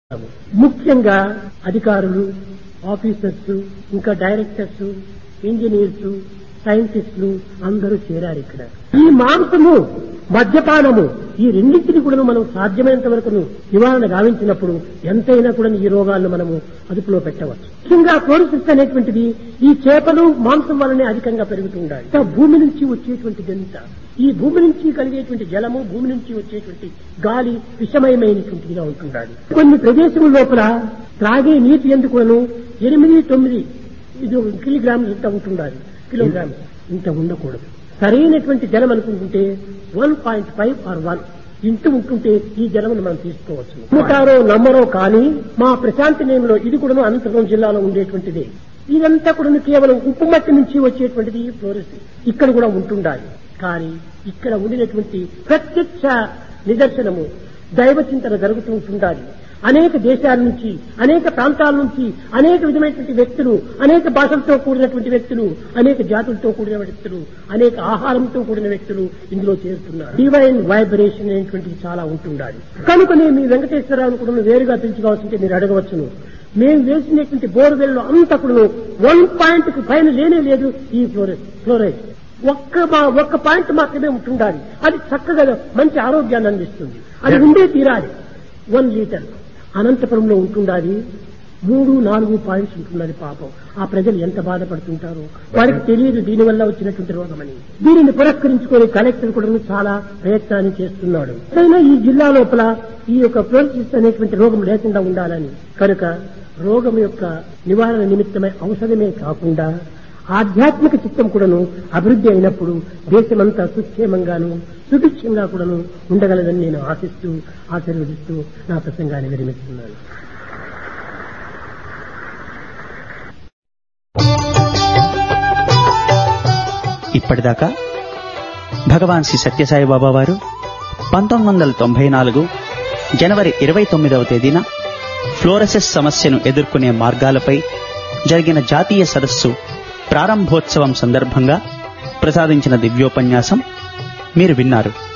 ముఖ్యంగా అధికారులు ఆఫీసర్స్ ఇంకా డైరెక్టర్స్ ఇంజనీర్స్ సైంటిస్టులు అందరూ చేరారు ఇక్కడ ఈ మాంసము మద్యపానము ఈ రెండింటిని కూడా మనం సాధ్యమైనంత వరకు నివారణ గావించినప్పుడు ఎంతైనా కూడా ఈ రోగాలను మనము అదుపులో పెట్టవచ్చు ముఖ్యంగా ఫ్లోరిసిస్ అనేటువంటిది ఈ చేపలు మాంసం వల్లనే అధికంగా పెరుగుతుండాలి ఇంకా భూమి నుంచి వచ్చేటువంటి గంత ఈ భూమి నుంచి కలిగేటువంటి జలము భూమి నుంచి వచ్చేటువంటి గాలి విషమయమైనటువంటిదిగా ఉంటుండాలి కొన్ని ప్రదేశముల లోపల త్రాగే నీటి ఎందుకును ఎనిమిది తొమ్మిది ఇది ఒక కిలోగ్రామ్స్ ఇంత ఉంటుండాలి కిలోగ్రామ్స్ ఇంత ఉండకూడదు సరైనటువంటి జలం అనుకుంటుంటే one point five R one into ఉంటుంటే ఈ జలమును మనం తీసుకోవచ్చు నమ్ముతారో నమ్మరో కానీ మా ప్రశాంతి నేమిలో ఇది కూడా అనంతపురం జిల్లాలో ఉండేటువంటిదే ఇదంతా కూడా కేవలం ఉప్పు మట్టి నుంచి వచ్చేటువంటిది ఫ్లోరిస్ ఇక్కడ కూడా ఉంటుండాలి కానీ ఇక్కడ ఉండినటువంటి ప్రత్యక్ష నిదర్శనము దైవ చింతన జరుగుతూ ఉంటుండాలి అనేక దేశాల నుంచి అనేక ప్రాంతాల నుంచి అనేక విధమైనటువంటి వ్యక్తులు అనేక భాషలతో కూడినటువంటి వ్యక్తులు అనేక జాతులతో కూడిన వ్యక్తులు అనేక ఆహారంతో కూడిన వ్యక్తులు ఇందులో చేరుతున్నారు డివైన్ వైబ్రేషన్ అనేటువంటిది చాలా ఉంటుండాలి కనుకనే మీ వెంకటేశ్వరరావు కూడా వేరుగా పిలుచుకోవాల్సింటే మీరు అడగవచ్చును మేము వేసినటువంటి బోర్వెల్ లో అంతా కూడా వన్ పాయింట్ కు పైన లేనే లేదు ఈ ఫ్లోరైడ్ ఫ్లోరైడ్ ఒక్క మా ఒక్క పాయింట్ మాత్రమే ఉంటుండాలి అది చక్కగా మంచి ఆరోగ్యాన్ని అందిస్తుంది అది ఉండే తీరాలి వన్ లీటర్ అనంతపురంలో ఉంటుండాలి మూడు నాలుగు పాయింట్స్ ఉంటున్నది పాపం ఆ ప్రజలు ఎంత బాధపడుతుంటారో వారికి తెలియదు దీనివల్ల వచ్చినటువంటి రోగమని దీనిని పురస్కరించుకొని కలెక్టర్ కూడా చాలా ప్రయత్నాన్ని చేస్తున్నాడు అయినా ఈ జిల్లా లోపల ఈ యొక్క ఫ్లోరిసిస్ అనేటువంటి రోగం లేకుండా ఉండాలని కనుక రోగం యొక్క నివారణ నిమిత్తమై ఔషధమే కాకుండా ఆధ్యాత్మిక చిత్తం కూడాను అభివృద్ధి అయినప్పుడు దేశమంతా సుక్షేమంగాను సుభిక్షంగా కూడాను ఉండగలదని నేను ఆశిస్తూ ఆశీర్వదిస్తూ నా ప్రసంగాన్ని విరమిస్తున్నాను ఇప్పటిదాకా భగవాన్ శ్రీ సత్యసాయి బాబా వారు పంతొమ్మిది వందల తొంభై నాలుగు జనవరి ఇరవై తొమ్మిదవ తేదీన ఫ్లోరసెస్ సమస్యను ఎదుర్కొనే మార్గాలపై జరిగిన జాతీయ సదస్సు ప్రారంభోత్సవం సందర్భంగా ప్రసాదించిన దివ్యోపన్యాసం మీరు విన్నారు